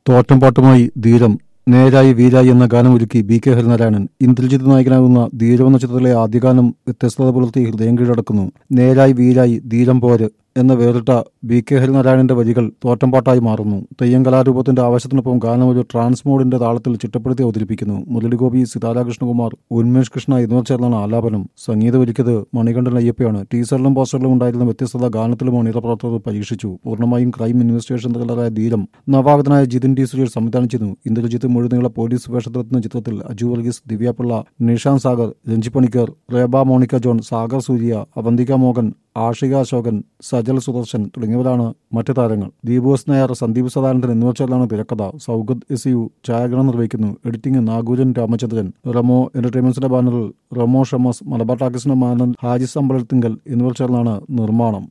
തോറ്റം പാട്ടുമായി ധീരം നേരായി വീരായി എന്ന ഗാനമൊരുക്കി ബി കെ ഹരിനാരായണൻ ഇന്ദ്രജിത്ത് നായകനാകുന്ന ധീരം എന്ന ചിത്രത്തിലെ ആദ്യ ഗാനം വ്യത്യസ്തത പുലർത്തി ഹൃദയം കീഴടക്കുന്നു നേരായി വീരായി ധീരം പോര് എന്ന വേറിട്ട ബി കെ ഹരിനാരായണന്റെ വരികൾ തോറ്റംപാട്ടായി മാറുന്നു തെയ്യം കലാരൂപത്തിന്റെ ആവശ്യത്തിനൊപ്പം ഗാനം ഒരു ട്രാൻസ് മോഡിന്റെ താളത്തിൽ ചിട്ടപ്പെടുത്തി അവതരിപ്പിക്കുന്നു മുരളിഗോപി സിതാര കൃഷ്ണകുമാർ ഉന്മേഷ് കൃഷ്ണ എന്നിവർ ചേർന്നാണ് ആലാപനം സംഗീതം ഒരുക്കിയത് മണികണ്ഠൻ അയ്യപ്പയാണ് ടീസറിലും പോസ്റ്ററിലും ഉണ്ടായിരുന്ന വ്യത്യസ്തത ഗാനത്തിലും അണിയറ പ്രവർത്തകർ പരീക്ഷിച്ചു പൂർണ്ണമായും ക്രൈം ഇൻവെസ്റ്റിഗേഷൻ ത്രില്ലറായ ധീരം നവാഗതനായ ജിതിൻ ടി സുരേഷ് സംവിധാനം ചെയ്തു ഇന്ദ്രജിത്ത് മുഴുനീള പോലീസ് വേഷത്തിലെത്തുന്ന ചിത്രത്തിൽ Aju Varghese Divyapillai Nishant Sagar Renji Panicker Reba Monica John Sagar Surya Avantika Mohan Ashika Ashokan Sajal Sudarshan തുടങ്ങിയവരാണ് മറ്റ് താരങ്ങൾ ദീപുസ് നായർ സന്ദീപ് സദാനന്ദൻ എന്നിവർ ചേർന്നാണ് തിരക്കഥ സൗഗത് എസ് യു ഛായാഗ്രഹണം നിർവഹിക്കുന്നു എഡിറ്റിംഗ് നാഗൂരൻ രാമചന്ദ്രൻ റമോ എന്റർടൈൻമെന്റ്സിന്റെ ബാനറിൽ റമോ ഷമസ് മലബാർ ടാക്കീസിന്റെ മാനൻ ഹാജിസ് അമ്പലത്തിങ്കൽ എന്നിവർ ചേർന്നാണ് നിർമ്മാണം